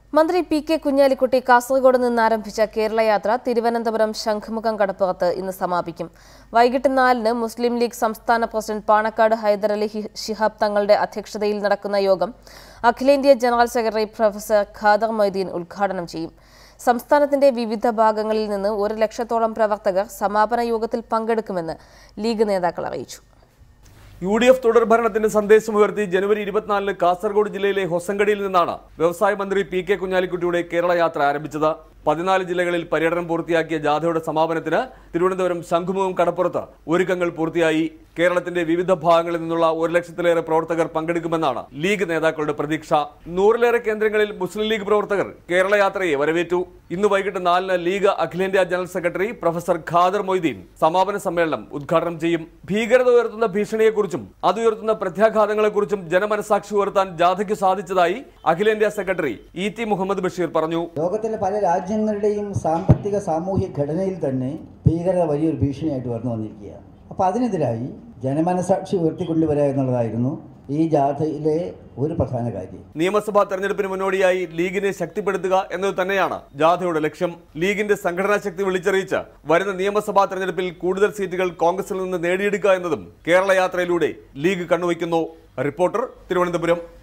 മന്ത്രി P K Kunhalikutty Kasaragod നിന്ന് ആരംഭിച്ച കേരള യാത്ര തിരുവനന്തപുരം ശംഖുമുഖം കടപ്പുറത്ത് ഇന്ന് സമാപിക്കും വൈകിട്ട് നാലിന് മുസ്ലിം ലീഗ് സംസ്ഥാന പ്രസിഡന്റ് പാണക്കാട് ഹൈദരലി ഹി- ശിഹാബ് തങ്ങളുടെ അധ്യക്ഷതയിൽ നടക്കുന്ന യോഗം അഖിലേന്ത്യാ general secretary professor Khader Moideen ഉദ്ഘാടനം ചെയ്യും സംസ്ഥാനത്തിന്റെ വിവിധ ഭാഗങ്ങളിൽ നിന്ന് ഒരു ലക്ഷത്തോളം പ്രവർത്തകർ സമാപന യോഗത്തിൽ പങ്കെടുക്കുമെന്ന് ലീഗ് നേതാക്കൾ അറിയിച്ചു യു ഡി എഫ് തുടർഭരണത്തിന്റെ സന്ദേശമുയർത്തി ജനുവരി ഇരുപത്തിനാലിന് കാസർഗോഡ് ജില്ലയിലെ ഹൊസങ്കടിയിൽ നിന്നാണ് വ്യവസായ മന്ത്രി പി കെ കുഞ്ഞാലിക്കുട്ടിയുടെ കേരള യാത്ര ആരംഭിച്ചത് പതിനാല് ജില്ലകളിൽ പര്യടനം പൂർത്തിയാക്കിയ ജാഥയുടെ സമാപനത്തിന് തിരുവനന്തപുരം ശംഖുമുഖം കടപ്പുറത്ത് ഒരുക്കങ്ങൾ പൂർത്തിയായി കേരളത്തിന്റെ വിവിധ ഭാഗങ്ങളിൽ നിന്നുള്ള ഒരു ലക്ഷത്തിലേറെ പ്രവർത്തകർ പങ്കെടുക്കുമെന്നാണ് ലീഗ് നേതാക്കളുടെ പ്രതീക്ഷ നൂറിലേറെ കേന്ദ്രങ്ങളിൽ മുസ്ലിം ലീഗ് പ്രവർത്തകർ കേരള യാത്രയെ വരവേറ്റു ഇന്ന് വൈകിട്ട് നാലിന് ലീഗ് അഖിലേന്ത്യാ general secretary professor Khader Moideen സമാപന സമ്മേളനം ഉദ്ഘാടനം ചെയ്യും ഭീകരത ഉയർത്തുന്ന ഭീഷണിയെക്കുറിച്ചും അത് ഉയർത്തുന്ന പ്രത്യാഘാതങ്ങളെക്കുറിച്ചും ജനമനസാക്ഷി ഉയർത്താൻ ജാഥയ്ക്ക് സാധിച്ചതായി അഖിലേന്ത്യാ secretary E T Muhammad Basheer പറഞ്ഞു ലോകത്തിലെ പല രാജ്യങ്ങളുടെയും സാമ്പത്തിക സാമൂഹ്യ ഘടനയിൽ തന്നെ ഭീകരത വലിയൊരു ഭീഷണിയായിട്ട് വർന്നു വന്നിരിക്കുകയാണ് അപ്പോൾ അതിനെതിരായി ജനമനസാക്ഷി ഉയർത്തിക്കൊണ്ടുവരിക എന്നുള്ളതായിരുന്നു ഈ ജാഥയിലെ ഒരു പ്രധാന കാര്യം നിയമസഭാ തെരഞ്ഞെടുപ്പിന് മുന്നോടിയായി ലീഗിനെ ശക്തിപ്പെടുത്തുക എന്നത് തന്നെയാണ് ജാഥയുടെ ലക്ഷ്യം ലീഗിന്റെ സംഘടനാ ശക്തി വിളിച്ചറിയിച്ച് വരുന്ന നിയമസഭാ തെരഞ്ഞെടുപ്പിൽ കൂടുതൽ സീറ്റുകൾ കോൺഗ്രസിൽ നിന്ന് നേടിയെടുക്കുക എന്നതും കേരള യാത്രയിലൂടെ ലീഗ് കണ്ണുവയ്ക്കുന്നു റിപ്പോർട്ടർ തിരുവനന്തപുരം